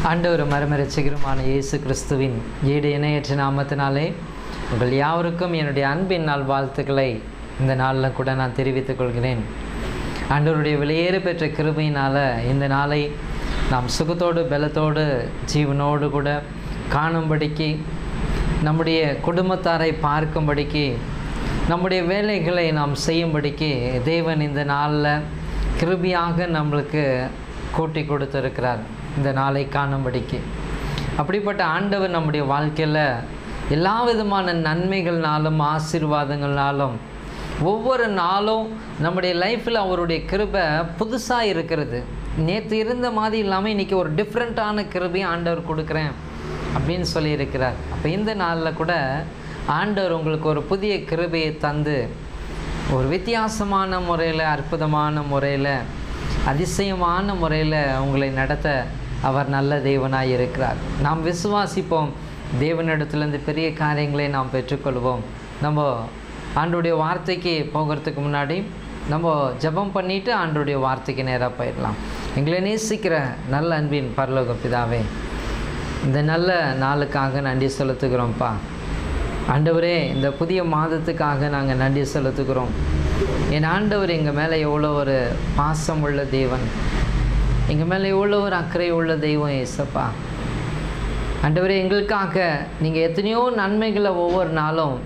ஆண்டவர் மரமரட்சகருமான இயேசு கிறிஸ்துவின் ஈடு இணையற்ற நாமத்தினாலே உங்கள் யாவருக்கும் என்னுடைய அன்பின் நாள் வாழ்த்துக்களை இந்த நாளில் கூட நான் தெரிவித்துக் கொள்கிறேன் ஆண்டவருடைய வெளியேற பெற்ற கிருபையினால் இந்த நாளை நாம் சுகத்தோடு பலத்தோடு ஜீவனோடு கூட காணும்படிக்கு நம்முடைய குடும்பத்தாரை பார்க்கும்படிக்கு நம்முடைய வேலைகளை நாம் செய்யும்படிக்கு தேவன் இந்த நாளில் கிருபியாக நம்மளுக்கு கூட்டி கொடுத்துருக்கிறார் இந்த நாளை காணும்படிக்கு அப்படிப்பட்ட ஆண்டவர் நம்முடைய வாழ்க்கையில் எல்லா விதமான நன்மைகள்னாலும் ஆசீர்வாதங்கள்னாலும் ஒவ்வொரு நாளும் நம்முடைய லைஃப்பில் அவருடைய கிருபை புதுசாக இருக்கிறது நேற்று இருந்த மாதிரி இல்லாமல் இன்றைக்கி ஒரு டிஃப்ரெண்ட்டான கிருபையை ஆண்டவர் கொடுக்குறேன் அப்படின்னு சொல்லியிருக்கிறார் அப்போ இந்த நாளில் கூட ஆண்டவர் உங்களுக்கு ஒரு புதிய கிருபையை தந்து ஒரு வித்தியாசமான முறையில் அற்புதமான முறையில் அதிசயமான முறையில் உங்களை நடத்த அவர் நல்ல தேவனாய் இருக்கிறார் நாம் விசுவாசிப்போம் தேவனிடத்துலேருந்து பெரிய காரியங்களை நாம் பெற்றுக்கொள்வோம் நம்ம ஆண்டுடைய வார்த்தைக்கு போகிறதுக்கு முன்னாடி நம்ம ஜெபம் பண்ணிவிட்டு ஆண்டுடைய வார்த்தைக்கு நேராக போயிடலாம் எங்களை நேசிக்கிற நல்ல அன்பின் பரலோக பிதாவே இந்த நல்ல நாளுக்காக நன்றி செலுத்துகிறோம்ப்பா ஆண்டவரே இந்த புதிய மாதத்துக்காக நாங்கள் நன்றி செலுத்துகிறோம் என் ஆண்டவர் எங்கள் மேலே எவ்வளோ ஒரு பாசம் உள்ள தேவன் எங்கள் மேலே எவ்வளோ ஒரு அக்கறை உள்ள தெய்வம் ஏசப்பா ஆண்டவரே எங்களுக்காக நீங்கள் எத்தனையோ நன்மைகளை ஒவ்வொரு நாளும்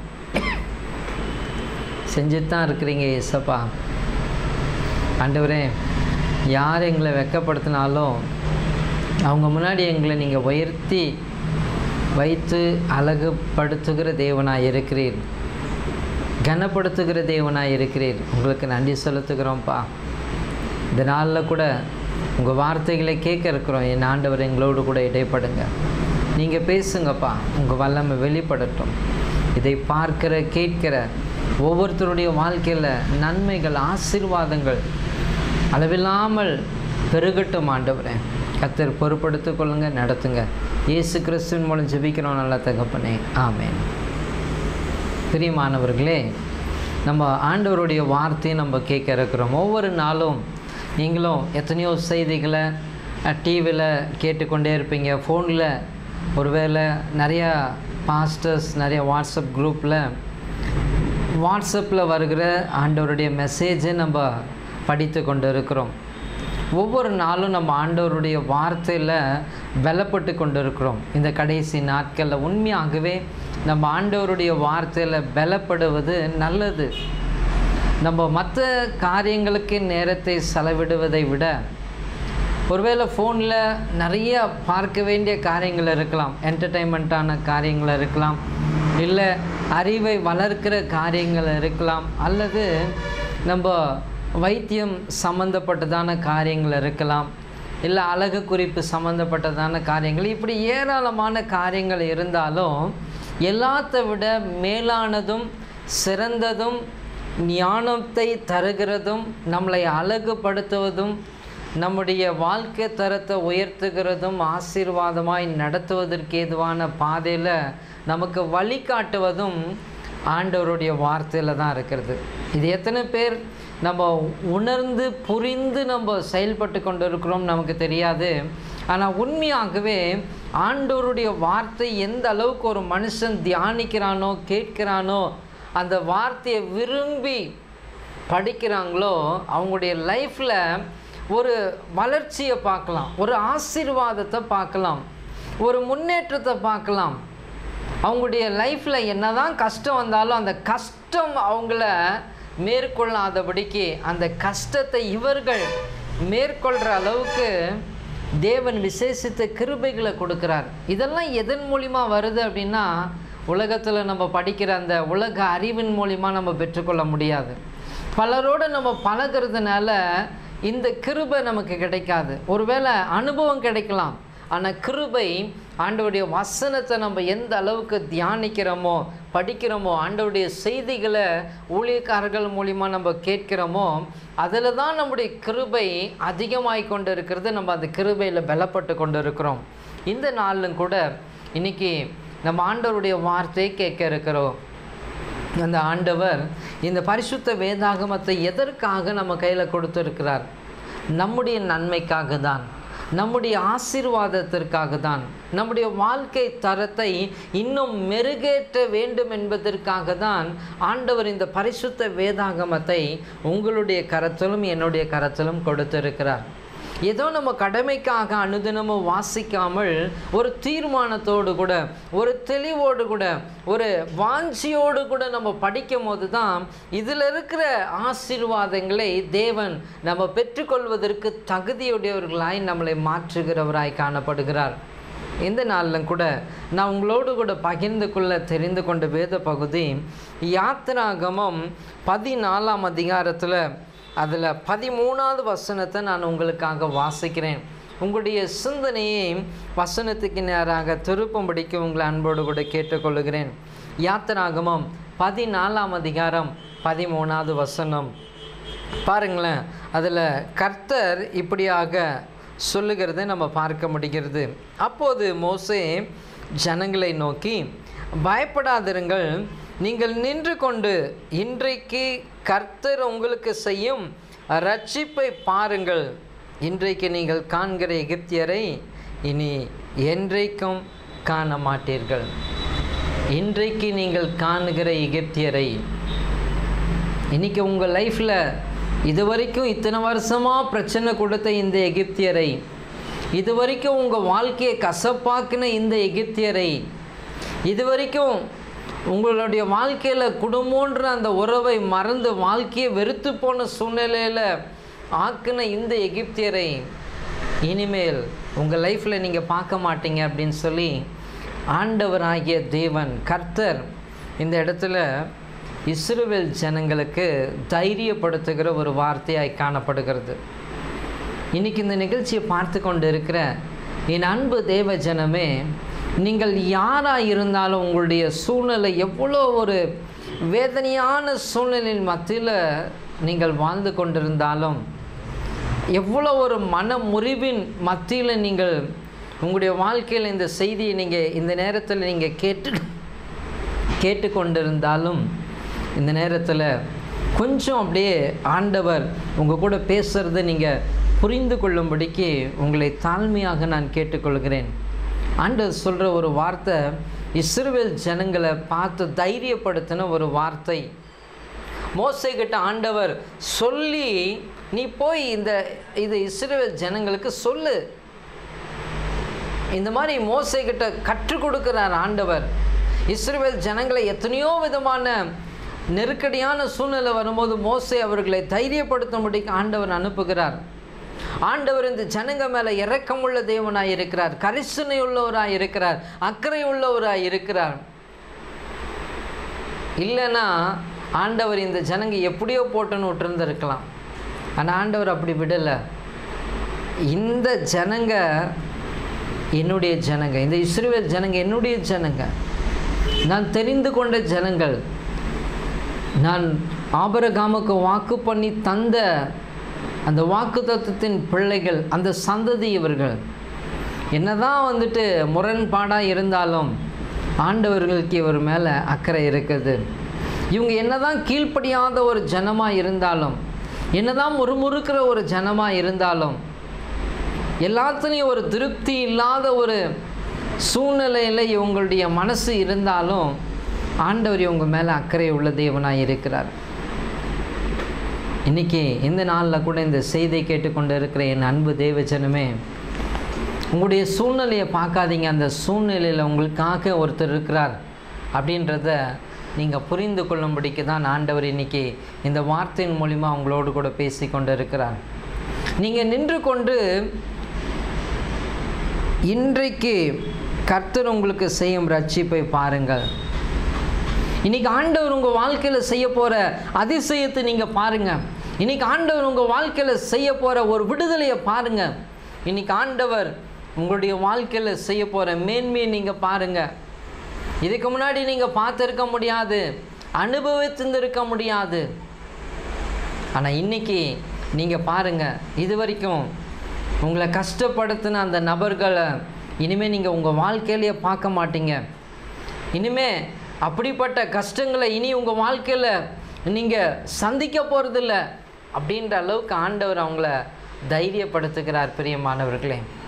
செஞ்சுட்டு தான் இருக்கிறீங்க ஏசப்பா ஆண்டவரே யார் எங்களை வெக்கப்படுத்தினாலும் அவங்க முன்னாடி எங்களை நீங்கள் உயர்த்தி வைத்து அழகுபடுத்துகிற தேவனாக இருக்கிறீர் கனப்படுத்துகிற தேவனாக இருக்கிறீர் உங்களுக்கு நன்றி செலுத்துகிறோம்ப்பா இந்த நாளில் கூட உங்கள் வார்த்தைகளை கேட்க இருக்கிறோம் என் ஆண்டவர் எங்களோடு கூட இடைப்படுங்க நீங்கள் பேசுங்கப்பா உங்கள் வல்லமை வெளிப்படட்டும் இதை பார்க்கிற கேட்கிற ஒவ்வொருத்தருடைய வாழ்க்கையில் நன்மைகள் ஆசீர்வாதங்கள் அளவில்லாமல் பெருகட்டும் ஆண்டவரே கத்தர் பொறுப்படுத்திக் கொள்ளுங்க நடத்துங்க இயேசு கிறிஸ்துவின் மூலம் ஜெபிக்கிறோம் நல்ல தகப்பனே ஆமேன் பிரியமானவர்களே நம்ம ஆண்டவருடைய வார்த்தையை நம்ம கேட்க இருக்கிறோம் ஒவ்வொரு நாளும் நீங்களும் எத்தனையோ செய்திகளை டிவியில் கேட்டுக்கொண்டே இருப்பீங்க ஃபோனில் ஒருவேளை நிறையா பாஸ்டர்ஸ் நிறைய வாட்ஸ்அப் குரூப்பில் வாட்ஸ்அப்பில் வருகிற ஆண்டவருடைய மெசேஜை நம்ம படித்து கொண்டு இருக்கிறோம் ஒவ்வொரு நாளும் நம்ம ஆண்டவருடைய வார்த்தையில் பலப்பட்டு கொண்டு இருக்கிறோம் இந்த கடைசி நாட்களில் உண்மையாகவே நம்ம ஆண்டவருடைய வார்த்தையில் பலப்படுவது நல்லது நம்ம மற்ற காரியங்களுக்கு நேரத்தை செலவிடுவதை விட ஒருவேளை ஃபோனில் நிறைய பார்க்க வேண்டிய காரியங்கள் இருக்கலாம் என்டர்டெயின்மெண்ட்டான காரியங்கள் இருக்கலாம் இல்லை அறிவை வளர்க்கிற காரியங்கள் இருக்கலாம் அல்லது நம்ம வைத்தியம் சம்மந்தப்பட்டதான காரியங்கள் இருக்கலாம் இல்லை அழகு குறிப்பு சம்மந்தப்பட்டதான காரியங்கள் இப்படி ஏராளமான காரியங்கள் இருந்தாலும் எல்லாத்த விட மேலானதும் சிறந்ததும் ஞானத்தை தருகிறதும் நம்மளை அழகுபடுத்துவதும் நம்முடைய வாழ்க்கை தரத்தை உயர்த்துகிறதும் ஆசீர்வாதமாய் நடத்துவதற்கு ஏதுவான பாதையில் நமக்கு வழிகாட்டுவதும் ஆண்டவருடைய வார்த்தையில் தான் இருக்கிறது இது எத்தனை பேர் நம்ம உணர்ந்து புரிந்து நம்ம செயல்பட்டு கொண்டு இருக்கிறோம் நமக்கு தெரியாது ஆனால் உண்மையாகவே ஆண்டவருடைய வார்த்தை எந்த அளவுக்கு ஒரு மனுஷன் தியானிக்கிறானோ கேட்கிறானோ அந்த வார்த்தையை விரும்பி படிக்கிறாங்களோ அவங்களுடைய லைஃப்பில் ஒரு வளர்ச்சியை பார்க்கலாம் ஒரு ஆசீர்வாதத்தை பார்க்கலாம் ஒரு முன்னேற்றத்தை பார்க்கலாம் அவங்களுடைய லைஃப்பில் என்ன தான் கஷ்டம் வந்தாலும் அந்த கஷ்டம் அவங்கள மேற்கொள்ளாதபடிக்கு அந்த கஷ்டத்தை இவர்கள் மேற்கொள்கிற அளவுக்கு தேவன் விசேஷித்த கிருபைகளை கொடுக்குறார் இதெல்லாம் எதன் மூலிமா வருது அப்படின்னா உலகத்தில் நம்ம படிக்கிற அந்த உலக அறிவின் மூலிமா நம்ம பெற்றுக்கொள்ள முடியாது பலரோடு நம்ம பழகிறதுனால இந்த கிருபை நமக்கு கிடைக்காது ஒருவேளை அனுபவம் கிடைக்கலாம் ஆனால் கிருபை ஆண்டவருடைய வசனத்தை நம்ம எந்த அளவுக்கு தியானிக்கிறோமோ படிக்கிறோமோ ஆண்டவருடைய செய்திகளை ஊழியக்காரர்கள் மூலிமா நம்ம கேட்கிறோமோ அதில் தான் நம்முடைய கிருபை அதிகமாகி கொண்டு இருக்கிறது நம்ம அந்த கிருபையில் பலப்பட்டு கொண்டு இருக்கிறோம் இந்த நாளிலும் கூட இன்றைக்கி நம்ம ஆண்டவருடைய வார்த்தையை கேட்க இருக்கிறோம் அந்த ஆண்டவர் இந்த பரிசுத்த வேதாகமத்தை எதற்காக நம்ம கையில் கொடுத்துருக்கிறார் நம்முடைய நன்மைக்காக தான் நம்முடைய ஆசீர்வாதத்திற்காக தான் நம்முடைய வாழ்க்கை தரத்தை இன்னும் மெருகேற்ற வேண்டும் என்பதற்காக தான் ஆண்டவர் இந்த பரிசுத்த வேதாகமத்தை உங்களுடைய கரத்திலும் என்னுடைய கரத்திலும் கொடுத்திருக்கிறார் ஏதோ நம்ம கடமைக்காக அனுதினமும் வாசிக்காமல் ஒரு தீர்மானத்தோடு கூட ஒரு தெளிவோடு கூட ஒரு வாஞ்சியோடு கூட நம்ம படிக்கும் போது தான் இதில் இருக்கிற ஆசீர்வாதங்களை தேவன் நம்ம பெற்றுக்கொள்வதற்கு தகுதியுடையவர்களாய் நம்மளை மாற்றுகிறவராய் காணப்படுகிறார் இந்த நாளிலும் கூட நான் உங்களோடு கூட பகிர்ந்து கொள்ள தெரிந்து கொண்ட வேத பகுதி யாத்திராகமம் பதினாலாம் அதிகாரத்தில் அதில் பதிமூணாவது வசனத்தை நான் உங்களுக்காக வாசிக்கிறேன் உங்களுடைய சிந்தனையை வசனத்துக்கு நேராக திருப்பும்படிக்கு உங்களை அன்போடு கூட கேட்டுக்கொள்கிறேன் யாத்திராகமம் பதினாலாம் அதிகாரம் பதிமூணாவது வசனம் பாருங்களேன் அதில் கர்த்தர் இப்படியாக சொல்லுகிறதை நம்ம பார்க்க முடிகிறது அப்போது மோசே ஜனங்களை நோக்கி பயப்படாதிருங்கள் நீங்கள் நின்று கொண்டு இன்றைக்கு கர்த்தர் உங்களுக்கு செய்யும் ரட்சிப்பை பாருங்கள் இன்றைக்கு நீங்கள் காண்கிற எகிப்தியரை இனி என்றைக்கும் காண மாட்டீர்கள் இன்றைக்கு நீங்கள் காணுகிற எகிப்தியரை இன்னைக்கு உங்கள் லைஃப்பில் இது வரைக்கும் இத்தனை வருஷமாக பிரச்சனை கொடுத்த இந்த எகிப்தியரை இது வரைக்கும் உங்கள் வாழ்க்கையை கசப்பாக்கின இந்த எகிப்தியரை இது வரைக்கும் உங்களுடைய வாழ்க்கையில் குடும்பன்ற அந்த உறவை மறந்து வாழ்க்கையை வெறுத்து போன சூழ்நிலையில் ஆக்கின இந்த எகிப்தியரை இனிமேல் உங்கள் லைஃப்பில் நீங்கள் பார்க்க மாட்டீங்க அப்படின்னு சொல்லி ஆண்டவராகிய தேவன் கர்த்தர் இந்த இடத்துல இஸ்ரவேல் ஜனங்களுக்கு தைரியப்படுத்துகிற ஒரு வார்த்தையாய் காணப்படுகிறது இன்னைக்கு இந்த நிகழ்ச்சியை பார்த்து கொண்டு இருக்கிற என் அன்பு தேவ ஜனமே நீங்கள் யாராக இருந்தாலும் உங்களுடைய சூழ்நிலை எவ்வளோ ஒரு வேதனையான சூழ்நிலையின் மத்தியில் நீங்கள் வாழ்ந்து கொண்டிருந்தாலும் எவ்வளோ ஒரு மன முறிவின் மத்தியில் நீங்கள் உங்களுடைய வாழ்க்கையில் இந்த செய்தியை நீங்கள் இந்த நேரத்தில் நீங்கள் கேட்டு கேட்டுக்கொண்டிருந்தாலும் இந்த நேரத்தில் கொஞ்சம் அப்படியே ஆண்டவர் உங்கள் கூட பேசுகிறத நீங்கள் புரிந்து கொள்ளும்படிக்கு உங்களை தாழ்மையாக நான் கேட்டுக்கொள்கிறேன் ஆண்டவர் சொல்கிற ஒரு வார்த்தை இஸ்ரவேல் ஜனங்களை பார்த்து தைரியப்படுத்தின ஒரு வார்த்தை மோசை கிட்ட ஆண்டவர் சொல்லி நீ போய் இந்த இது இஸ்ரவேல் ஜனங்களுக்கு சொல்லு இந்த மாதிரி மோசை கிட்ட கற்றுக் கொடுக்கிறார் ஆண்டவர் இஸ்ரவேல் ஜனங்களை எத்தனையோ விதமான நெருக்கடியான சூழ்நிலை வரும்போது மோசை அவர்களை தைரியப்படுத்தும்படிக்கு ஆண்டவர் அனுப்புகிறார் ஆண்டவர் இந்த ஜனங்க மேலே இரக்கமுள்ள தேவனாய் இருக்கிறார் கரிசனை உள்ளவராய் இருக்கிறார் அக்கறை உள்ளவராய் இருக்கிறார் இல்லைன்னா ஆண்டவர் இந்த ஜனங்க எப்படியோ போட்டுன்னு விட்டுருந்துருக்கலாம் ஆனால் ஆண்டவர் அப்படி விடலை இந்த ஜனங்க என்னுடைய ஜனங்க இந்த இஸ்ரேல் ஜனங்க என்னுடைய ஜனங்க நான் தெரிந்து கொண்ட ஜனங்கள் நான் ஆபரகாமுக்கு வாக்கு பண்ணி தந்த அந்த வாக்கு தத்துவத்தின் பிள்ளைகள் அந்த சந்ததி இவர்கள் என்னதான் வந்துட்டு முரண்பாடாக இருந்தாலும் ஆண்டவர்களுக்கு இவர் மேலே அக்கறை இருக்குது இவங்க என்னதான் கீழ்ப்படியாத ஒரு ஜனமாக இருந்தாலும் என்னதான் முறுமுறுக்கிற ஒரு ஜனமாக இருந்தாலும் எல்லாத்துலேயும் ஒரு திருப்தி இல்லாத ஒரு சூழ்நிலையில் இவங்களுடைய மனசு இருந்தாலும் ஆண்டவர் இவங்க மேலே அக்கறை உள்ள தேவனாக இருக்கிறார் இன்றைக்கி இந்த நாளில் கூட இந்த செய்தியை கேட்டுக்கொண்டு இருக்கிற என் அன்பு தேவஜனமே உங்களுடைய சூழ்நிலையை பார்க்காதீங்க அந்த சூழ்நிலையில் உங்களுக்காக ஒருத்தர் இருக்கிறார் அப்படின்றத நீங்கள் புரிந்து கொள்ளும்படிக்கு தான் ஆண்டவர் இன்னைக்கு இந்த வார்த்தையின் மூலிமா உங்களோடு கூட பேசி கொண்டு இருக்கிறார் நீங்கள் நின்று கொண்டு இன்றைக்கு கர்த்தர் உங்களுக்கு செய்யும் ரட்சிப்பை பாருங்கள் இன்னைக்கு ஆண்டவர் உங்கள் வாழ்க்கையில் செய்ய போகிற அதிசயத்தை நீங்கள் பாருங்கள் இன்னைக்கு ஆண்டவர் உங்கள் வாழ்க்கையில் செய்ய போகிற ஒரு விடுதலையை பாருங்கள் இன்னைக்கு ஆண்டவர் உங்களுடைய வாழ்க்கையில் செய்ய போகிற மேன்மையை நீங்கள் பாருங்கள் இதுக்கு முன்னாடி நீங்கள் பார்த்துருக்க முடியாது அனுபவித்திருந்திருக்க முடியாது ஆனால் இன்னைக்கு நீங்கள் பாருங்கள் இது வரைக்கும் உங்களை கஷ்டப்படுத்தின அந்த நபர்களை இனிமேல் நீங்கள் உங்கள் வாழ்க்கையிலேயே பார்க்க மாட்டீங்க இனிமே அப்படிப்பட்ட கஷ்டங்களை இனி உங்கள் வாழ்க்கையில் நீங்கள் சந்திக்க போகிறதில்ல அப்படின்ற அளவுக்கு ஆண்டவர் அவங்கள தைரியப்படுத்துகிறார் பிரியமானவர்களே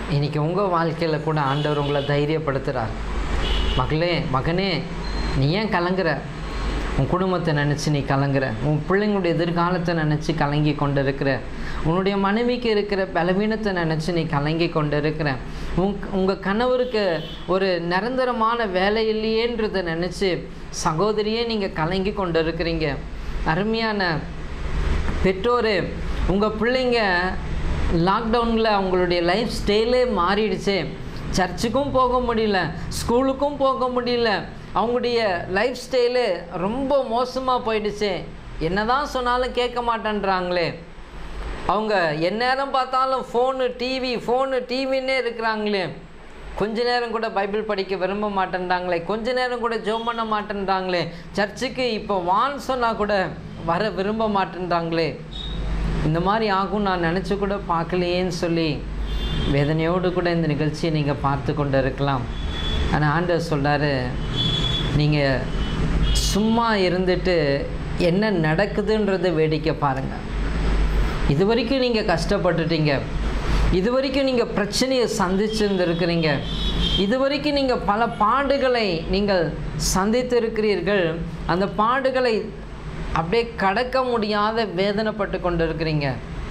இன்றைக்கி உங்கள் வாழ்க்கையில் கூட ஆண்டவர் உங்களை தைரியப்படுத்துகிறார் மகளே மகனே நீ ஏன் கலங்குற உன் குடும்பத்தை நினச்சி நீ கலங்குற உன் பிள்ளைங்களுடைய எதிர்காலத்தை நினச்சி கலங்கி கொண்டு இருக்கிற உன்னுடைய மனைவிக்கு இருக்கிற பலவீனத்தை நினச்சி நீ கலங்கி கொண்டு இருக்கிற உங் உங்கள் கணவருக்கு ஒரு நிரந்தரமான வேலை இல்லையேன்றதை நினச்சி சகோதரியே நீங்கள் கலங்கி கொண்டு இருக்கிறீங்க அருமையான பெற்றோர் உங்கள் பிள்ளைங்க லாக்டவுனில் அவங்களுடைய லைஃப் ஸ்டைலே மாறிடுச்சு சர்ச்சுக்கும் போக முடியல ஸ்கூலுக்கும் போக முடியல அவங்களுடைய லைஃப் ஸ்டைலு ரொம்ப மோசமாக போயிடுச்சு என்னதான் சொன்னாலும் கேட்க மாட்டேன்றாங்களே அவங்க எந்நேரம் பார்த்தாலும் ஃபோனு டிவி ஃபோனு டிவின்னே இருக்கிறாங்களே கொஞ்ச நேரம் கூட பைபிள் படிக்க விரும்ப மாட்டேன்றாங்களே கொஞ்ச நேரம் கூட ஜோம் பண்ண மாட்டேன்றாங்களே சர்ச்சுக்கு இப்போ வான்னு சொன்னால் கூட வர விரும்ப மாட்டேன்றாங்களே இந்த மாதிரி ஆகும் நான் நினச்சி கூட பார்க்கலையேன்னு சொல்லி வேதனையோடு கூட இந்த நிகழ்ச்சியை நீங்கள் பார்த்து கொண்டு இருக்கலாம் ஆனால் ஆண்டவர் சொல்கிறாரு நீங்கள் சும்மா இருந்துட்டு என்ன நடக்குதுன்றதை வேடிக்கை பாருங்கள் இது வரைக்கும் நீங்கள் கஷ்டப்பட்டுட்டீங்க இது வரைக்கும் நீங்கள் பிரச்சனையை சந்திச்சிருந்துருக்கிறீங்க இது வரைக்கும் நீங்கள் பல பாடுகளை நீங்கள் சந்தித்திருக்கிறீர்கள் அந்த பாடுகளை அப்படியே கடக்க முடியாத வேதனைப்பட்டு கொண்டு இருக்கிறீங்க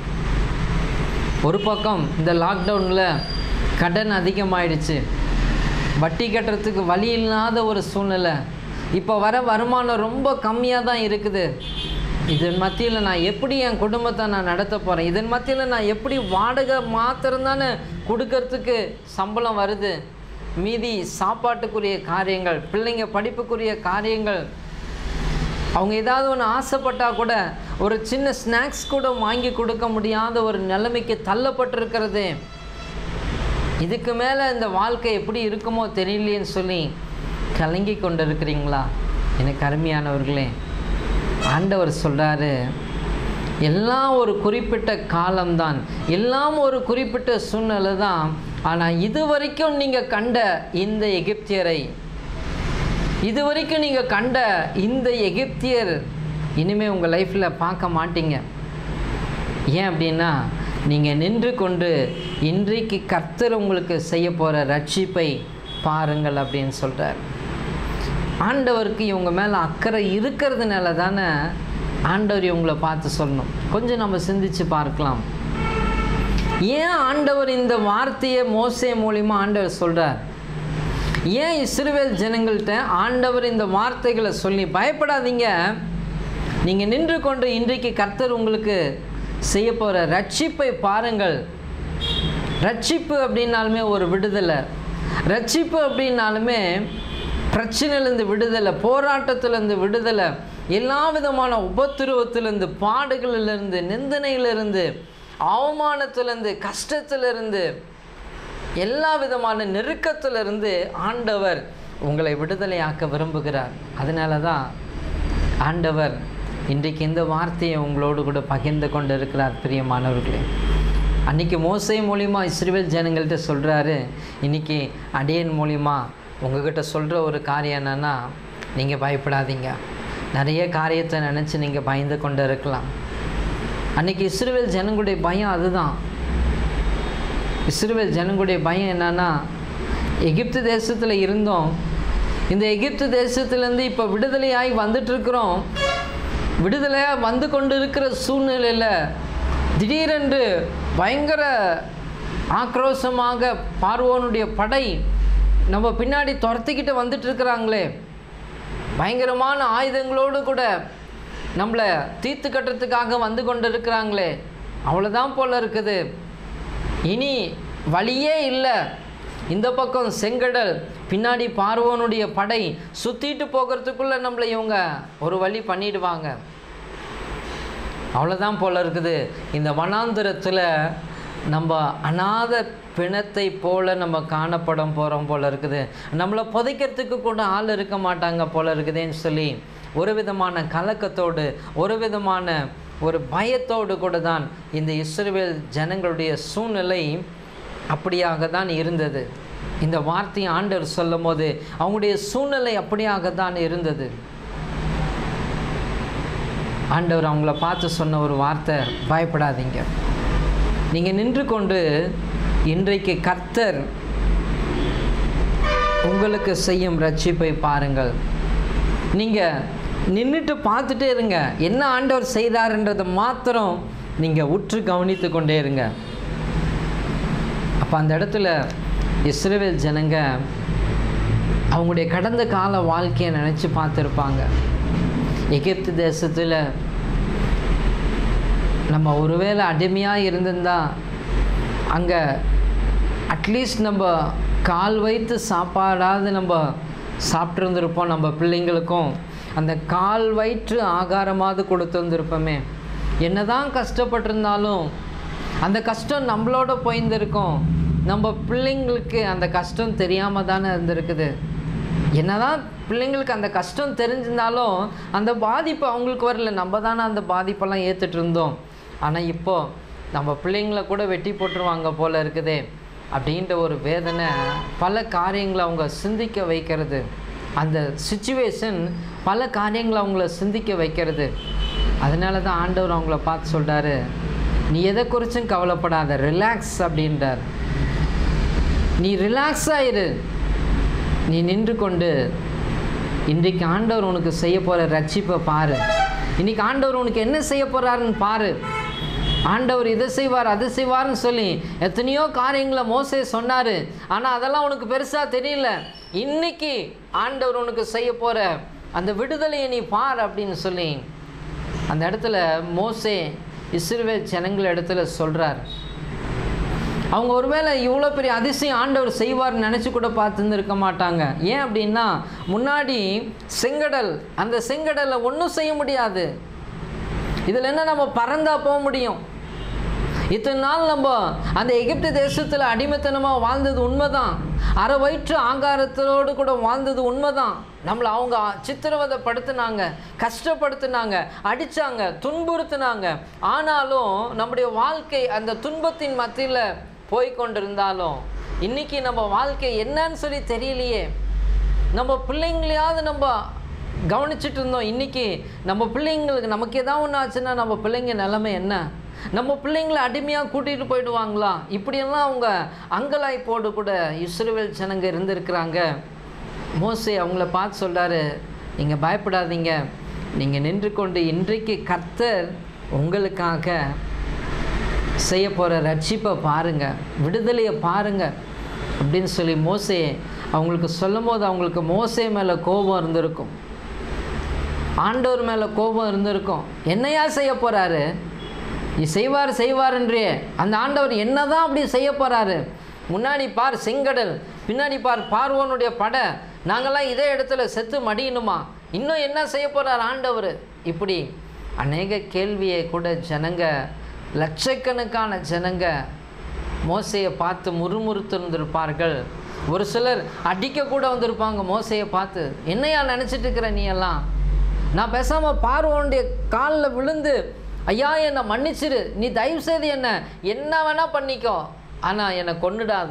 ஒரு பக்கம் இந்த லாக்டவுனில் கடன் அதிகமாயிடுச்சு வட்டி கட்டுறதுக்கு வழி இல்லாத ஒரு சூழ்நிலை இப்போ வர வருமானம் ரொம்ப கம்மியாக தான் இருக்குது இதன் மத்தியில் நான் எப்படி என் குடும்பத்தை நான் நடத்த போகிறேன் இதன் மத்தியில் நான் எப்படி வாடகை மாத்திரம்தானே கொடுக்கறதுக்கு சம்பளம் வருது மீதி சாப்பாட்டுக்குரிய காரியங்கள் பிள்ளைங்க படிப்புக்குரிய காரியங்கள் அவங்க ஏதாவது ஒன்று ஆசைப்பட்டால் கூட ஒரு சின்ன ஸ்நாக்ஸ் கூட வாங்கி கொடுக்க முடியாத ஒரு நிலைமைக்கு தள்ளப்பட்டிருக்கிறது இதுக்கு மேலே இந்த வாழ்க்கை எப்படி இருக்குமோ தெரியலையேன்னு சொல்லி கலங்கி கொண்டு இருக்கிறீங்களா எனக்கு அருமையானவர்களே ஆண்டவர் சொல்கிறாரு எல்லாம் ஒரு குறிப்பிட்ட காலம்தான் எல்லாம் ஒரு குறிப்பிட்ட சூழ்நிலை தான் ஆனால் இது வரைக்கும் நீங்கள் கண்ட இந்த எகிப்தியரை இது வரைக்கும் நீங்கள் கண்ட இந்த எகிப்தியர் இனிமேல் உங்கள் லைஃப்பில் பார்க்க மாட்டீங்க ஏன் அப்படின்னா நீங்கள் நின்று கொண்டு இன்றைக்கு கர்த்தர் உங்களுக்கு செய்ய போகிற ரட்சிப்பை பாருங்கள் அப்படின்னு சொல்கிறார் ஆண்டவருக்கு இவங்க மேலே அக்கறை இருக்கிறதுனால தானே ஆண்டவர் இவங்களை பார்த்து சொல்லணும் கொஞ்சம் நம்ம சிந்திச்சு பார்க்கலாம் ஏன் ஆண்டவர் இந்த வார்த்தையை மோசே மூலிமா ஆண்டவர் சொல்கிறார் ஏன் இஸ்ரவேல் ஜனங்கள்கிட்ட ஆண்டவர் இந்த வார்த்தைகளை சொல்லி பயப்படாதீங்க நீங்கள் நின்று கொண்டு இன்றைக்கு கர்த்தர் உங்களுக்கு செய்ய போகிற ரட்சிப்பை பாருங்கள் ரட்சிப்பு அப்படின்னாலுமே ஒரு விடுதலை ரட்சிப்பு அப்படின்னாலுமே பிரச்சனையிலேருந்து விடுதலை போராட்டத்திலேருந்து விடுதலை எல்லா விதமான உபத்திருவத்திலேருந்து பாடுகளிலிருந்து நிந்தனையிலிருந்து அவமானத்திலேருந்து கஷ்டத்திலிருந்து எல்லா விதமான நெருக்கத்திலிருந்து ஆண்டவர் உங்களை விடுதலையாக்க விரும்புகிறார் அதனால தான் ஆண்டவர் இன்றைக்கு இந்த வார்த்தையை உங்களோடு கூட பகிர்ந்து கொண்டு இருக்கிறார் பிரியமானவர்களே அன்றைக்கி மோசை மூலிமா இஸ்ரேல் ஜனங்கள்கிட்ட சொல்கிறாரு இன்றைக்கி அடியன் மூலிமா உங்ககிட்ட சொல்கிற ஒரு காரியம் என்னென்னா நீங்கள் பயப்படாதீங்க நிறைய காரியத்தை நினச்சி நீங்கள் பயந்து கொண்டு இருக்கலாம் அன்றைக்கி இஸ்ரேல் ஜனங்களுடைய பயம் அதுதான் இஸ்ரேல் ஜனங்களுடைய பயம் என்னன்னா எகிப்து தேசத்தில் இருந்தோம் இந்த எகிப்து தேசத்துலேருந்து இப்போ விடுதலையாகி வந்துட்டுருக்குறோம் விடுதலையாக வந்து கொண்டு இருக்கிற சூழ்நிலையில் திடீரென்று பயங்கர ஆக்ரோஷமாக பார்வோனுடைய படை நம்ம பின்னாடி துரத்திக்கிட்டு வந்துட்டு இருக்கிறாங்களே பயங்கரமான ஆயுதங்களோடு கூட நம்மளை தீர்த்து கட்டுறதுக்காக வந்து கொண்டு இருக்கிறாங்களே அவ்வளோதான் போல் இருக்குது இனி வழியே இல்லை இந்த பக்கம் செங்கடல் பின்னாடி பார்வோனுடைய படை சுற்றிட்டு போகிறதுக்குள்ளே நம்மளை இவங்க ஒரு வழி பண்ணிடுவாங்க அவ்வளோதான் போல் இருக்குது இந்த வனாந்திரத்தில் நம்ம அநாத பிணத்தை போல நம்ம காணப்படம் போகிறோம் போல இருக்குது நம்மளை புதைக்கிறதுக்கு கூட ஆள் இருக்க மாட்டாங்க போல இருக்குதேன்னு சொல்லி ஒரு விதமான கலக்கத்தோடு ஒரு விதமான ஒரு பயத்தோடு கூட தான் இந்த இஸ்ரேல் ஜனங்களுடைய சூழ்நிலை அப்படியாக தான் இருந்தது இந்த வார்த்தையை ஆண்டவர் சொல்லும் போது அவங்களுடைய சூழ்நிலை அப்படியாக தான் இருந்தது ஆண்டவர் அவங்கள பார்த்து சொன்ன ஒரு வார்த்தை பயப்படாதீங்க நீங்கள் நின்று கொண்டு இன்றைக்கு கர்த்தர் உங்களுக்கு செய்யும் ரட்சிப்பை பாருங்கள் நீங்கள் நின்றுட்டு பார்த்துட்டே இருங்க என்ன ஆண்டவர் செய்கிறாருன்றதை மாத்திரம் நீங்கள் உற்று கவனித்து கொண்டே இருங்க அப்போ அந்த இடத்துல இஸ்ரேல் ஜனங்க அவங்களுடைய கடந்த கால வாழ்க்கையை நினச்சி பார்த்துருப்பாங்க எகிப்து தேசத்தில் நம்ம ஒருவேளை அடிமையாக இருந்திருந்தா அங்கே அட்லீஸ்ட் நம்ம கால் வைத்து சாப்பாடாவது நம்ம சாப்பிட்ருந்துருப்போம் நம்ம பிள்ளைங்களுக்கும் அந்த கால் வயிற்று ஆகாரமாவது கொடுத்துருந்துருப்போமே என்னதான் கஷ்டப்பட்டிருந்தாலும் அந்த கஷ்டம் நம்மளோட போயிருந்திருக்கும் நம்ம பிள்ளைங்களுக்கு அந்த கஷ்டம் தெரியாமல் தானே இருந்திருக்குது என்னதான் பிள்ளைங்களுக்கு அந்த கஷ்டம் தெரிஞ்சிருந்தாலும் அந்த பாதிப்பு அவங்களுக்கு வரல நம்ம தானே அந்த பாதிப்பெல்லாம் ஏற்றுட்டு இருந்தோம் ஆனால் இப்போது நம்ம பிள்ளைங்கள கூட வெட்டி போட்டுருவாங்க போல இருக்குதே அப்படின்ற ஒரு வேதனை பல காரியங்களை அவங்க சிந்திக்க வைக்கிறது அந்த சுச்சுவேஷன் பல காரியங்களை அவங்கள சிந்திக்க வைக்கிறது அதனால தான் ஆண்டவர் அவங்கள பார்த்து சொல்கிறாரு நீ எதை குறிச்சும் கவலைப்படாத ரிலாக்ஸ் அப்படின்றார் நீ ரிலாக்ஸ் ஆயிரு நீ நின்று கொண்டு இன்றைக்கு ஆண்டவர் உனக்கு செய்ய போகிற ரட்சிப்பை பாரு இன்னைக்கு ஆண்டவர் உனக்கு என்ன செய்ய போகிறாருன்னு பாரு ஆண்டவர் இதை செய்வார் அதை செய்வார்னு சொல்லி எத்தனையோ காரியங்களை மோசே சொன்னார் ஆனால் அதெல்லாம் உனக்கு பெருசாக தெரியல இன்னைக்கு ஆண்டவர் உனக்கு செய்ய போகிற அந்த விடுதலையை நீ பார் அப்படின்னு சொல்லி அந்த இடத்துல மோசே இஸ்ரவேல் ஜனங்கள் இடத்துல சொல்கிறார் அவங்க ஒருவேளை இவ்வளோ பெரிய அதிசயம் ஆண்டவர் செய்வார்னு நினச்சி கூட பார்த்துருந்துருக்க மாட்டாங்க ஏன் அப்படின்னா முன்னாடி செங்கடல் அந்த செங்கடலில் ஒன்றும் செய்ய முடியாது இதில் என்ன நம்ம பறந்தா போக முடியும் இத்தனை நாள் நம்ம அந்த எகிப்து தேசத்தில் அடிமைத்தனமாக வாழ்ந்தது உண்மைதான் அரை வயிற்று ஆங்காரத்தோடு கூட வாழ்ந்தது உண்மைதான் நம்மளை அவங்க சித்திரவதைப்படுத்தினாங்க கஷ்டப்படுத்தினாங்க அடித்தாங்க துன்புறுத்தினாங்க ஆனாலும் நம்முடைய வாழ்க்கை அந்த துன்பத்தின் மத்தியில் போய் கொண்டிருந்தாலும் இன்னைக்கு நம்ம வாழ்க்கை என்னன்னு சொல்லி தெரியலையே நம்ம பிள்ளைங்களையாவது நம்ம கவனிச்சிட்டு இருந்தோம் இன்னைக்கு நம்ம பிள்ளைங்களுக்கு நமக்கு ஏதாவது ஒன்று ஆச்சுன்னா நம்ம பிள்ளைங்க நிலைமை என்ன நம்ம பிள்ளைங்களை அடிமையாக கூட்டிகிட்டு போயிடுவாங்களா இப்படியெல்லாம் அவங்க அங்கலாய்ப்போடு கூட இஸ்ரேல் ஜனங்க இருந்திருக்கிறாங்க மோசே அவங்கள பார்த்து சொல்கிறாரு நீங்கள் பயப்படாதீங்க நீங்கள் நின்று கொண்டு இன்றைக்கு கர்த்தர் உங்களுக்காக செய்ய போகிற ரட்சிப்பை பாருங்கள் விடுதலையை பாருங்கள் அப்படின்னு சொல்லி மோசே அவங்களுக்கு சொல்லும் போது அவங்களுக்கு மோசே மேலே கோபம் இருந்திருக்கும் ஆண்டவர் மேலே கோபம் இருந்திருக்கும் என்னையா செய்ய போகிறாரு நீ செய்வார் செய்வார்ன்றே அந்த ஆண்டவர் என்னதான் அப்படி செய்ய போகிறாரு முன்னாடி பார் செங்கடல் பின்னாடி பார் பார்வோனுடைய படை நாங்கள்லாம் இதே இடத்துல செத்து மடியணுமா இன்னும் என்ன செய்ய போகிறார் ஆண்டவர் இப்படி அநேக கேள்வியை கூட ஜனங்க லட்சக்கணக்கான ஜனங்க மோசையை பார்த்து முறுமுறுத்திருந்திருப்பார்கள் ஒரு சிலர் அடிக்க கூட வந்திருப்பாங்க மோசையை பார்த்து என்னையா நினச்சிட்டு இருக்கிற நீ எல்லாம் நான் பேசாமல் பார்வோனுடைய காலில் விழுந்து ஐயா என்னை மன்னிச்சிரு நீ தயவு செய்து என்ன என்ன வேணால் பண்ணிக்கோ ஆனால் என்னை கொன்னுடாத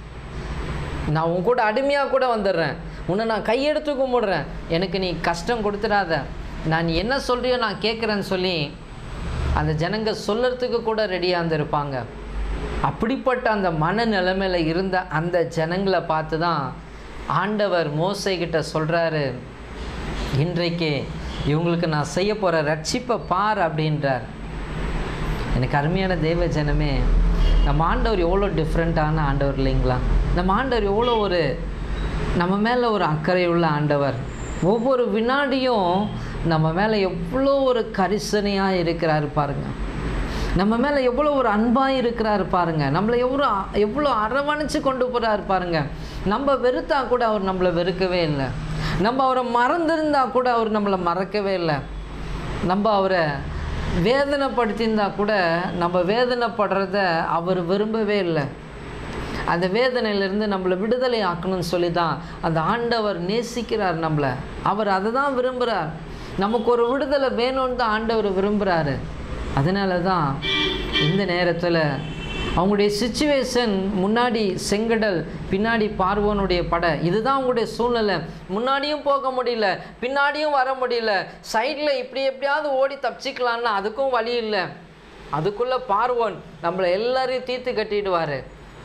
நான் உன் கூட அடிமையாக கூட வந்துடுறேன் உன்னை நான் கையெடுத்து கும்பிடுறேன் எனக்கு நீ கஷ்டம் கொடுத்துடாத நான் நீ என்ன சொல்கிறியோ நான் கேட்குறேன்னு சொல்லி அந்த ஜனங்க சொல்லறதுக்கு கூட ரெடியாக இருந்திருப்பாங்க அப்படிப்பட்ட அந்த மன நிலைமையில் இருந்த அந்த ஜனங்களை பார்த்து தான் ஆண்டவர் மோசைக்கிட்ட சொல்கிறாரு இன்றைக்கு இவங்களுக்கு நான் செய்ய போகிற ரட்சிப்பை பார் அப்படின்றார் எனக்கு அருமையான தேவ ஜனமே நம்ம ஆண்டவர் எவ்வளோ டிஃப்ரெண்ட்டான ஆண்டவர் இல்லைங்களா நம்ம ஆண்டவர் எவ்வளோ ஒரு நம்ம மேலே ஒரு அக்கறை உள்ள ஆண்டவர் ஒவ்வொரு வினாடியும் நம்ம மேலே எவ்வளோ ஒரு கரிசனையாக இருக்கிறாரு பாருங்க நம்ம மேலே எவ்வளோ ஒரு அன்பாக இருக்கிறாரு பாருங்க நம்மளை எவ்வளோ எவ்வளோ அரவணைச்சு கொண்டு போகிறாரு பாருங்க நம்ம வெறுத்தா கூட அவர் நம்மளை வெறுக்கவே இல்லை நம்ம அவரை மறந்திருந்தா கூட அவர் நம்மளை மறக்கவே இல்லை நம்ம அவரை வேதனைப்படுத்தியிருந்தா கூட நம்ம வேதனைப்படுறத அவர் விரும்பவே இல்லை அந்த வேதனையிலிருந்து நம்மளை விடுதலை ஆக்கணும்னு சொல்லி தான் அந்த ஆண்டவர் நேசிக்கிறார் நம்மளை அவர் அதை தான் விரும்புகிறார் நமக்கு ஒரு விடுதலை வேணும்னு தான் ஆண்டவர் விரும்புகிறாரு அதனால தான் இந்த நேரத்தில் அவங்களுடைய சுச்சுவேஷன் முன்னாடி செங்கடல் பின்னாடி பார்வோனுடைய படை இதுதான் அவங்களுடைய சூழ்நிலை முன்னாடியும் போக முடியல பின்னாடியும் வர முடியல சைடில் இப்படி எப்படியாவது ஓடி தப்பிச்சிக்கலான்னா அதுக்கும் வழி இல்லை அதுக்குள்ளே பார்வோன் நம்மளை எல்லாரையும் தீர்த்து கட்டிடுவார்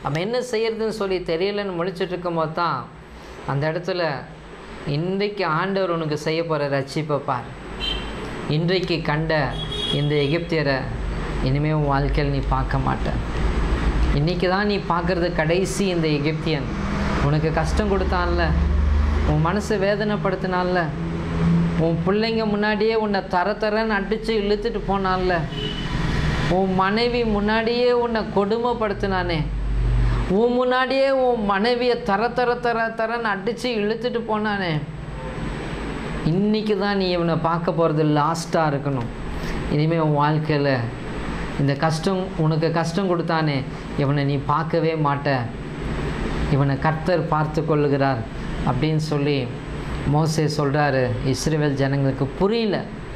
அவன் என்ன செய்யறதுன்னு சொல்லி தெரியலன்னு முழிச்சிட்டு இருக்கும்போது தான் அந்த இடத்துல இன்றைக்கு ஆண்டவர் உனக்கு செய்ய போகிற ரட்சிப்பை பார் இன்றைக்கு கண்ட இந்த எகிப்தியரை இனிமேல் உன் வாழ்க்கையில் நீ பார்க்க மாட்ட இன்றைக்கி தான் நீ பார்க்குறது கடைசி இந்த எகிப்தியன் உனக்கு கஷ்டம் கொடுத்தான்ல உன் மனசை வேதனைப்படுத்தினான்ல உன் பிள்ளைங்க முன்னாடியே உன்னை தர தரன்னு அடித்து இழுத்துட்டு போனான்ல உன் மனைவி முன்னாடியே உன்னை கொடுமைப்படுத்தினானே உன் முன்னாடியே உன் மனைவியை தர தர தர தரன்னு அடித்து இழுத்துட்டு போனானே இன்னைக்கு தான் நீ இவனை பார்க்க போகிறது லாஸ்ட்டாக இருக்கணும் இனிமேல் உன் வாழ்க்கையில் இந்த கஷ்டம் உனக்கு கஷ்டம் கொடுத்தானே இவனை நீ பார்க்கவே மாட்ட இவனை கர்த்தர் பார்த்து கொள்ளுகிறார் அப்படின்னு சொல்லி மோசே சொல்கிறாரு இஸ்ரேல் ஜனங்களுக்கு புரியல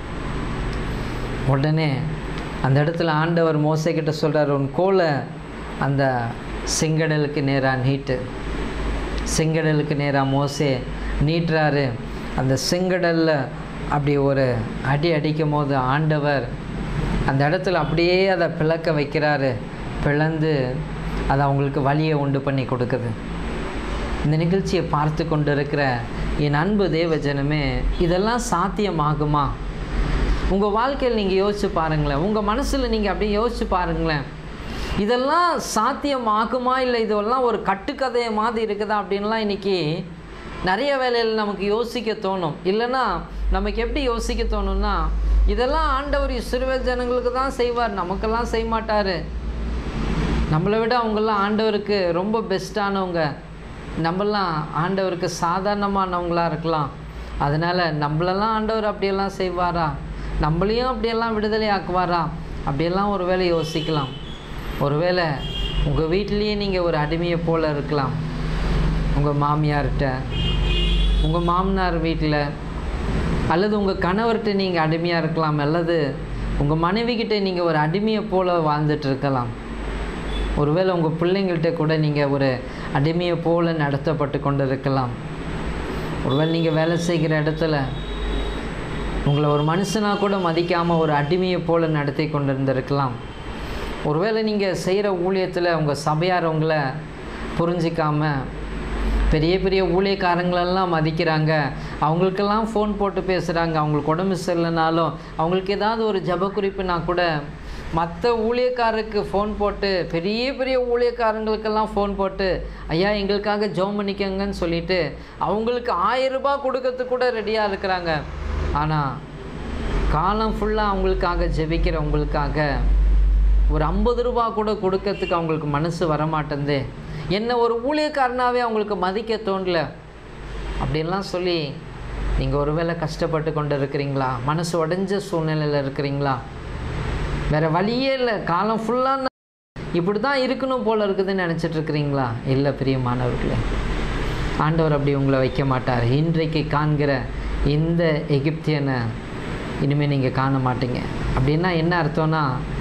உடனே அந்த இடத்துல ஆண்டவர் மோசே கிட்ட சொல்கிறார் உன் கோலை அந்த செங்கடலுக்கு நேராக நீட்டு செங்கடலுக்கு நேராக மோசே நீட்டுறாரு அந்த செங்கடலில் அப்படி ஒரு அடி அடிக்கும் போது ஆண்டவர் அந்த இடத்துல அப்படியே அதை பிளக்க வைக்கிறாரு பிளந்து அது அவங்களுக்கு வழியை உண்டு பண்ணி கொடுக்குது இந்த நிகழ்ச்சியை பார்த்து கொண்டு இருக்கிற என் அன்பு தேவ ஜனமே இதெல்லாம் சாத்தியமாகுமா உங்கள் வாழ்க்கையில் நீங்கள் யோசிச்சு பாருங்களேன் உங்கள் மனசில் நீங்கள் அப்படியே யோசிச்சு பாருங்களேன் இதெல்லாம் சாத்தியமாகுமா இல்லை இதெல்லாம் ஒரு கட்டுக்கதையை மாதிரி இருக்குதா அப்படின்லாம் இன்றைக்கி நிறைய வேலையில் நமக்கு யோசிக்க தோணும் இல்லைன்னா நமக்கு எப்படி யோசிக்க தோணும்னா இதெல்லாம் ஆண்டவர் இஸ்ரவேல் ஜனங்களுக்கு தான் செய்வார் நமக்கெல்லாம் செய்ய மாட்டார் நம்மளை விட அவங்கெல்லாம் ஆண்டவருக்கு ரொம்ப பெஸ்ட்டானவங்க நம்மலாம் ஆண்டவருக்கு சாதாரணமானவங்களாக இருக்கலாம் அதனால் நம்மளெல்லாம் ஆண்டவர் அப்படியெல்லாம் செய்வாரா நம்மளையும் அப்படியெல்லாம் விடுதலை ஆக்குவாரா அப்படியெல்லாம் ஒரு வேளை யோசிக்கலாம் ஒருவேளை உங்கள் வீட்டிலேயே நீங்கள் ஒரு அடிமையை போல் இருக்கலாம் உங்கள் மாமியார்கிட்ட உங்கள் மாமனார் வீட்டில் அல்லது உங்கள் கணவர்கிட்ட நீங்கள் அடிமையாக இருக்கலாம் அல்லது உங்கள் மனைவிக்கிட்ட நீங்கள் ஒரு அடிமையை போல் வாழ்ந்துட்டு இருக்கலாம் ஒருவேளை உங்கள் பிள்ளைங்கள்ட்ட கூட நீங்கள் ஒரு அடிமையை போல் நடத்தப்பட்டு கொண்டு இருக்கலாம் ஒருவேளை நீங்கள் வேலை செய்கிற இடத்துல உங்களை ஒரு மனுஷனாக கூட மதிக்காமல் ஒரு அடிமையை போல் நடத்தி கொண்டு இருந்திருக்கலாம் ஒருவேளை நீங்கள் செய்கிற ஊழியத்தில் உங்கள் சபையார் உங்களை புரிஞ்சிக்காம பெரிய பெரிய ஊழியக்காரங்களெல்லாம் மதிக்கிறாங்க அவங்களுக்கெல்லாம் ஃபோன் போட்டு பேசுகிறாங்க அவங்களுக்கு உடம்பு சரியில்லைனாலும் அவங்களுக்கு ஏதாவது ஒரு ஜப குறிப்புனா கூட மற்ற ஊழியக்காரருக்கு ஃபோன் போட்டு பெரிய பெரிய ஊழியக்காரங்களுக்கெல்லாம் ஃபோன் போட்டு ஐயா எங்களுக்காக ஜோம் பண்ணிக்கங்கன்னு சொல்லிட்டு அவங்களுக்கு ஆயிரம் ரூபாய் கொடுக்கறதுக்கு கூட ரெடியாக இருக்கிறாங்க ஆனால் காலம் ஃபுல்லாக அவங்களுக்காக ஜெபிக்கிறவங்களுக்காக ஒரு ஐம்பது ரூபா கூட கொடுக்கறதுக்கு அவங்களுக்கு மனசு வரமாட்டேங்குது என்ன ஒரு ஊழியக்காரனாகவே அவங்களுக்கு மதிக்க தோணல அப்படின்லாம் சொல்லி நீங்கள் ஒருவேளை கஷ்டப்பட்டு கொண்டு இருக்கிறீங்களா மனசு உடைஞ்ச சூழ்நிலையில் இருக்கிறீங்களா வேறு வழியே இல்லை காலம் ஃபுல்லாக இப்படி தான் இருக்கணும் போல் இருக்குதுன்னு நினச்சிட்டு இருக்கிறீங்களா இல்லை பிரியமானவர்களே ஆண்டவர் அப்படி உங்களை வைக்க மாட்டார் இன்றைக்கு காண்கிற இந்த எகிப்தியனை இனிமேல் நீங்கள் காண மாட்டீங்க அப்படின்னா என்ன அர்த்தம்னா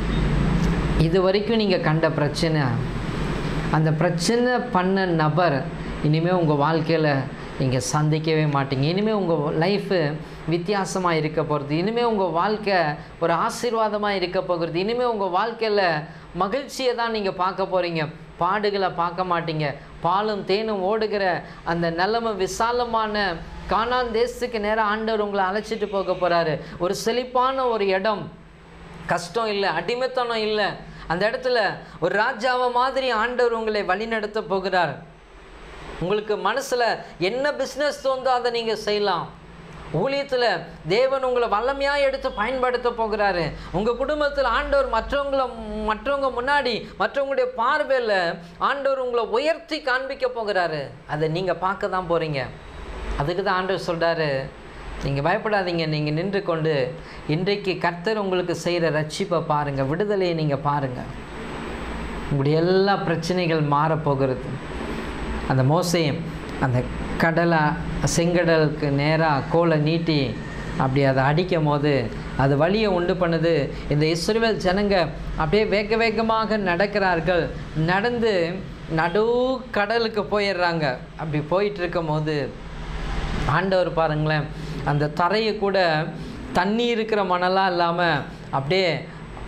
இது வரைக்கும் நீங்கள் கண்ட பிரச்சனை அந்த பிரச்சனை பண்ண நபர் இனிமேல் உங்கள் வாழ்க்கையில் நீங்கள் சந்திக்கவே மாட்டீங்க இனிமேல் உங்கள் லைஃபு வித்தியாசமாக இருக்க போகிறது இனிமேல் உங்கள் வாழ்க்கை ஒரு ஆசீர்வாதமாக இருக்க போகிறது இனிமேல் உங்கள் வாழ்க்கையில் மகிழ்ச்சியை தான் நீங்கள் பார்க்க போகிறீங்க பாடுகளை பார்க்க மாட்டீங்க பாலும் தேனும் ஓடுகிற அந்த நிலைமை விசாலமான கானான் தேசத்துக்கு நேராக ஆண்டவர் உங்களை அழைச்சிட்டு போக போகிறாரு ஒரு செழிப்பான ஒரு இடம் கஷ்டம் இல்லை அடிமைத்தனம் இல்லை அந்த இடத்துல ஒரு ராஜாவை மாதிரி ஆண்டவர் உங்களை வழிநடத்த போகிறார் உங்களுக்கு மனசில் என்ன பிஸ்னஸ் தோந்தோ அதை நீங்கள் செய்யலாம் ஊழியத்தில் தேவன் உங்களை வல்லமையாக எடுத்து பயன்படுத்த போகிறாரு உங்கள் குடும்பத்தில் ஆண்டவர் மற்றவங்கள மற்றவங்க முன்னாடி மற்றவங்களுடைய பார்வையில் ஆண்டவர் உங்களை உயர்த்தி காண்பிக்க போகிறாரு அதை நீங்கள் பார்க்க தான் போகிறீங்க அதுக்கு தான் ஆண்டவர் சொல்கிறாரு நீங்கள் பயப்படாதீங்க நீங்கள் நின்று கொண்டு இன்றைக்கு கர்த்தர் உங்களுக்கு செய்கிற ரட்சிப்பை பாருங்கள் விடுதலையை நீங்கள் பாருங்கள் உங்களுடைய எல்லா பிரச்சனைகள் மாறப்போகிறது அந்த மோசையும் அந்த கடலை செங்கடலுக்கு நேராக கோலை நீட்டி அப்படி அதை அடிக்கும் போது அது வழியை உண்டு பண்ணுது இந்த இஸ்ரேல் ஜனங்க அப்படியே வேக வேகமாக நடக்கிறார்கள் நடந்து நடு கடலுக்கு போயிடுறாங்க அப்படி போயிட்டு இருக்கும் போது ஆண்டவர் பாருங்களேன் அந்த தரையை கூட தண்ணி இருக்கிற மணலாக இல்லாமல் அப்படியே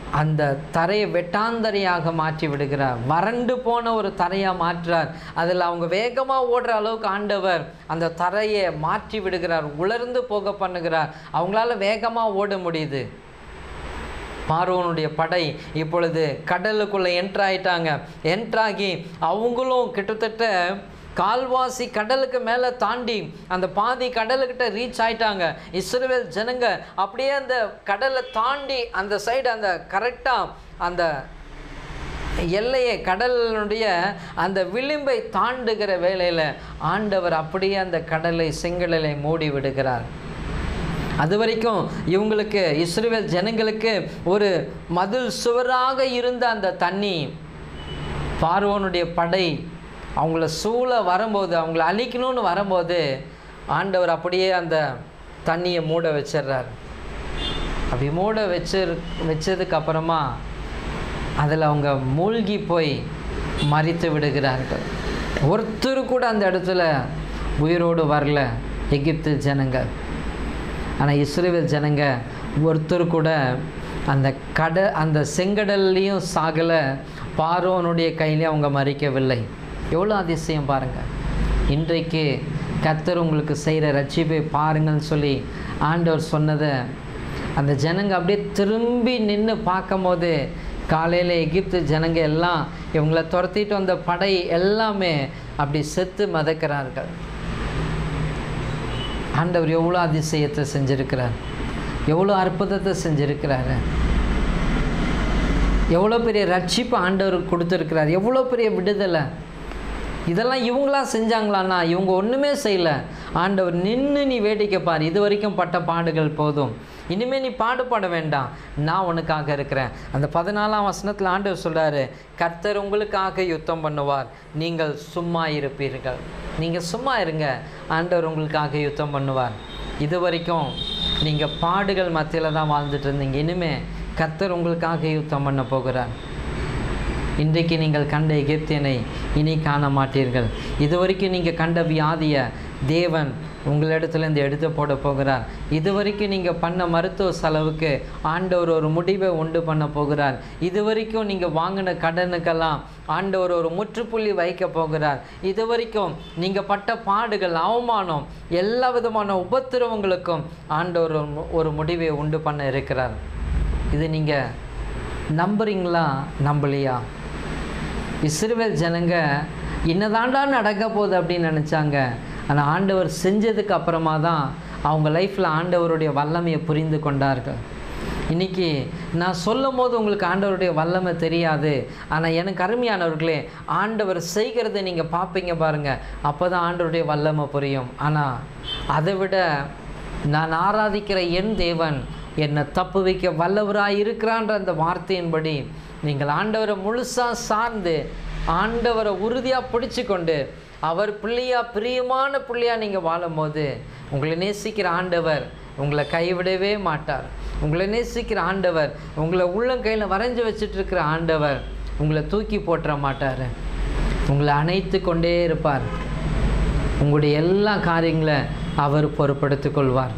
அந்த தரையை வெட்டாந்தரையாக மாற்றி விடுகிறார் வறண்டு போன ஒரு தரையாக மாற்றுறார் அதில் அவங்க வேகமாக ஓடுற அளவுக்கு ஆண்டவர் அந்த தரையை மாற்றி விடுகிறார் உலர்ந்து போக பண்ணுகிறார் அவங்களால வேகமாக ஓட முடியுது பார்வோனுடைய படை இப்பொழுது கடலுக்குள்ளே என்ட்ராயிட்டாங்க என்ட்ராகி அவங்களும் கிட்டத்தட்ட கால்வாசி கடலுக்கு மேலே தாண்டி அந்த பாதி கடலுக்கிட்ட ரீச் ஆயிட்டாங்க இஸ்ரவேல் ஜனங்க அப்படியே அந்த கடலை தாண்டி அந்த சைடு அந்த கரெக்டாக அந்த எல்லையை கடலினுடைய அந்த விளிம்பை தாண்டுகிற வேளையில் ஆண்டவர் அப்படியே அந்த கடலை செங்கடலை மூடி விடுகிறார் அது வரைக்கும் இவங்களுக்கு இஸ்ரவேல் ஜனங்களுக்கு ஒரு மதில் சுவராக இருந்த அந்த தண்ணி பார்வோனுடைய படை அவங்கள சூழ வரும்போது அவங்கள அழிக்கணும்னு வரும்போது ஆண்டவர் அப்படியே அந்த தண்ணியை மூட வச்சிடுறார் அப்படி மூட வச்சு வச்சதுக்கு அப்புறமா அதில் அவங்க மூழ்கி போய் மறித்து விடுகிறார்கள் ஒருத்தர் கூட அந்த இடத்துல உயிரோடு வரல எகிப்து ஜனங்கள் ஆனால் இஸ்ரேல் ஜனங்க ஒருத்தர் கூட அந்த கட அந்த செங்கடல்லையும் சாகலை பார்வோனுடைய கையிலையும் அவங்க மறிக்கவில்லை எவ்வளோ அதிசயம் பாருங்கள் இன்றைக்கு கர்த்தர் உங்களுக்கு செய்கிற ரட்சிப்பை பாருங்கன்னு சொல்லி ஆண்டவர் சொன்னதை அந்த ஜனங்க அப்படியே திரும்பி நின்று பார்க்கும்போது காலையில் எகிப்து ஜனங்க எல்லாம் இவங்கள துரத்திட்டு வந்த படை எல்லாமே அப்படி செத்து மதக்கிறார்கள் ஆண்டவர் எவ்வளோ அதிசயத்தை செஞ்சிருக்கிறார் எவ்வளோ அற்புதத்தை செஞ்சிருக்கிறாரு எவ்வளோ பெரிய ரட்சிப்பு ஆண்டவர் கொடுத்துருக்கிறார் எவ்வளோ பெரிய விடுதலை இதெல்லாம் இவங்களா செஞ்சாங்களான்னா இவங்க ஒன்றுமே செய்யலை ஆண்டவர் நின்று நீ வேடிக்கை பார் இது வரைக்கும் பட்ட பாடுகள் போதும் இனிமேல் நீ பாடுபட வேண்டாம் நான் உனக்காக இருக்கிறேன் அந்த பதினாலாம் வசனத்தில் ஆண்டவர் சொல்கிறாரு கர்த்தர் உங்களுக்காக யுத்தம் பண்ணுவார் நீங்கள் சும்மா இருப்பீர்கள் நீங்கள் சும்மா இருங்க ஆண்டவர் உங்களுக்காக யுத்தம் பண்ணுவார் இது வரைக்கும் நீங்கள் பாடுகள் மத்தியில் தான் வாழ்ந்துட்டு இருந்தீங்க இனிமேல் கர்த்தர் உங்களுக்காக யுத்தம் பண்ண போகிறார் இன்றைக்கு நீங்கள் கண்ட எகிப்தியனை இனி காண மாட்டீர்கள் இதுவரைக்கும் நீங்கள் கண்ட வியாதியை தேவன் உங்களிடத்துலேருந்து எடுத்து போட போகிறார் இதுவரைக்கும் நீங்கள் பண்ண மருத்துவ செலவுக்கு ஆண்டவர் ஒரு முடிவை உண்டு பண்ண போகிறார் இதுவரைக்கும் நீங்கள் வாங்கின கடனுக்கெல்லாம் ஆண்டவர் ஒரு முற்றுப்புள்ளி வைக்க போகிறார் இதுவரைக்கும் நீங்கள் பட்ட பாடுகள் அவமானம் எல்லா விதமான உபத்திரவங்களுக்கும் ஆண்டவர் ஒரு மு- ஒரு முடிவை உண்டு பண்ண இருக்கிறார் இது நீங்கள் நம்புறீங்களா நம்பலையா இஸ்ரவேல் ஜனங்க என்னதாண்டா நடக்க போகுது அப்படின்னு நினச்சாங்க ஆனால் ஆண்டவர் செஞ்சதுக்கு அப்புறமா தான் அவங்க லைஃப்பில் ஆண்டவருடைய வல்லமையை புரிந்து கொண்டார்கள் இன்னைக்கு நான் சொல்லும் போது உங்களுக்கு ஆண்டவருடைய வல்லமை தெரியாது ஆனால் எனக்கு அருமையானவர்களே ஆண்டவர் செய்கிறதை நீங்கள் பார்ப்பீங்க பாருங்கள் அப்போ தான் ஆண்டவருடைய வல்லமை புரியும் ஆனால் அதை விட நான் ஆராதிக்கிற என் தேவன் என்னை தப்பு வைக்க வல்லவராய் இருக்கிறான்ற அந்த வார்த்தையின்படி நீங்கள் ஆண்டவரை முழுசாக சார்ந்து ஆண்டவரை உறுதியாக பிடிச்சு கொண்டு அவர் பிள்ளையா பிரியமான பிள்ளையா நீங்கள் வாழும்போது உங்களை நேசிக்கிற ஆண்டவர் உங்களை கைவிடவே மாட்டார் உங்களை நேசிக்கிற ஆண்டவர் உங்களை உள்ளங்கையில் வரைஞ்சி வச்சுட்டு இருக்கிற ஆண்டவர் உங்களை தூக்கி போட்டுற மாட்டார் உங்களை அணைத்து கொண்டே இருப்பார் உங்களுடைய எல்லா காரியங்களை அவர் பொறுப்படுத்திக் கொள்வார்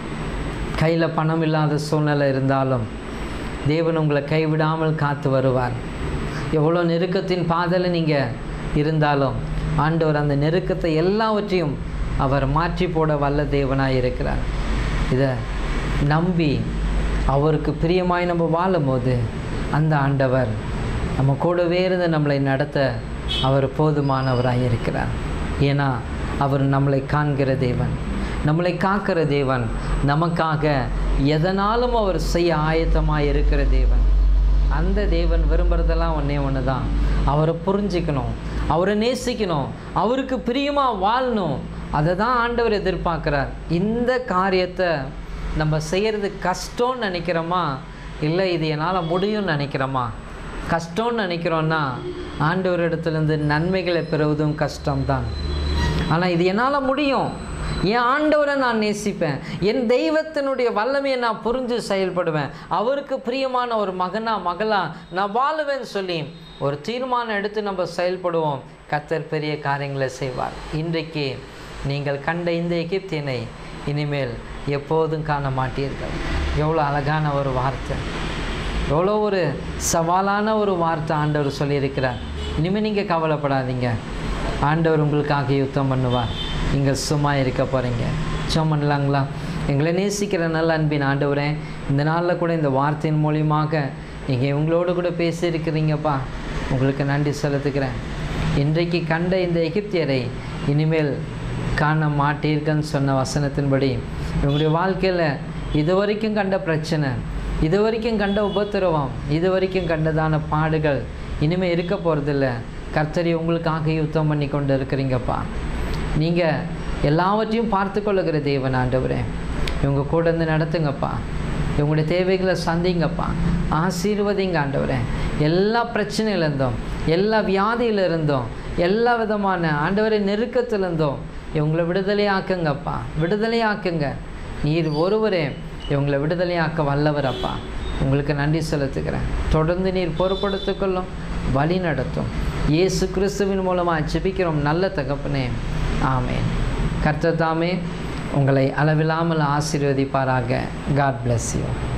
கையில் பணம் இல்லாத சூழ்நிலை இருந்தாலும் தேவன் உங்களை கைவிடாமல் காத்து வருவார் எவ்வளோ நெருக்கத்தின் பாதையில் நீங்கள் இருந்தாலும் ஆண்டவர் அந்த நெருக்கத்தை எல்லாவற்றையும் அவர் மாற்றி போட வல்ல தேவனாக இருக்கிறார் இதை நம்பி அவருக்கு பிரியமாய் நம்ம வாழும்போது அந்த ஆண்டவர் நம்ம கூடவே இருந்து நம்மளை நடத்த அவர் போதுமானவராக இருக்கிறார் ஏன்னா அவர் நம்மளை காண்கிற தேவன் நம்மளை காக்கிற தேவன் நமக்காக எதனாலும் அவர் செய்ய ஆயத்தமாக இருக்கிற தேவன் அந்த தேவன் விரும்புகிறதெல்லாம் ஒன்றே ஒன்று தான் அவரை புரிஞ்சிக்கணும் அவரை நேசிக்கணும் அவருக்கு பிரியமாக வாழணும் அதை தான் ஆண்டவர் எதிர்பார்க்குறார் இந்த காரியத்தை நம்ம செய்கிறது கஷ்டம்னு நினைக்கிறோமா இல்லை இது என்னால் முடியும்னு நினைக்கிறோமா கஷ்டம்னு நினைக்கிறோன்னா ஆண்டவரிடத்துலேருந்து நன்மைகளை பெறுவதும் கஷ்டம்தான் ஆனால் இது என்னால் முடியும் என் ஆண்டவரை நான் நேசிப்பேன் என் தெய்வத்தினுடைய வல்லமையை நான் புரிஞ்சு செயல்படுவேன் அவருக்கு பிரியமான ஒரு மகனா மகளா நான் வாழுவேன்னு சொல்லி ஒரு தீர்மானம் எடுத்து நம்ம செயல்படுவோம் கர்த்தர் பெரிய காரியங்களை செய்வார் இன்றைக்கு நீங்கள் கண்ட இந்த எகிப்தியனை இனிமேல் எப்போதும் காண மாட்டீர்கள் எவ்வளோ அழகான ஒரு வார்த்தை எவ்வளோ ஒரு சவாலான ஒரு வார்த்தை ஆண்டவர் சொல்லியிருக்கிறார் இனிமேல் நீங்கள் கவலைப்படாதீங்க ஆண்டவர் உங்களுக்காக யுத்தம் பண்ணுவார் நீங்கள் சும்மா இருக்க போகிறீங்க சும்மா பண்ணலாங்களா எங்களை நேசிக்கிற நல்ல அன்பின் ஆண்டவரே இந்த நாளில் கூட இந்த வார்த்தையின் மூலியமாக நீங்கள் இவங்களோடு கூட பேசியிருக்கிறீங்கப்பா உங்களுக்கு நன்றி செலுத்துக்கிறேன் இன்றைக்கு கண்ட இந்த எகிப்தியரை இனிமேல் காண மாட்டீர்கள்னு சொன்ன வசனத்தின்படி இவங்களுடைய வாழ்க்கையில் இது வரைக்கும் கண்ட பிரச்சனை இது வரைக்கும் கண்ட உபத்திரவம் இது வரைக்கும் கண்டதான பாடுகள் இனிமேல் இருக்க போகிறதில்ல கர்த்தரி உங்களுக்காக யுத்தம் பண்ணி கொண்டு இருக்கிறீங்கப்பா நீங்கள் எல்லாவற்றையும் பார்த்து கொள்ளுகிற தேவன் ஆண்டவரே இவங்க கூட இருந்து நடத்துங்கப்பா இவங்களுடைய தேவைகளை சந்திங்கப்பா ஆசீர்வதிங்க ஆண்டவரே எல்லா பிரச்சனையிலேருந்தும் எல்லா வியாதியிலிருந்தும் எல்லா விதமான ஆண்டவரை நெருக்கத்திலிருந்தும் இவங்களை விடுதலையாக்குங்கப்பா விடுதலையாக்குங்க நீர் ஒருவரே இவங்களை விடுதலையாக்க வல்லவரப்பா உங்களுக்கு நன்றி செலுத்துக்கிறேன் தொடர்ந்து நீர் பொறுப்படுத்திக் கொள்ளும் வழி நடத்தும் இயேசு கிறிஸ்துவின் மூலமாக ஜெபிக்கிறோம் நல்ல தகப்பனே ஆமேன் கர்த்தர் தாமே உங்களை அளவில்லாமல் ஆசீர்வதிப்பாராக காட் bless you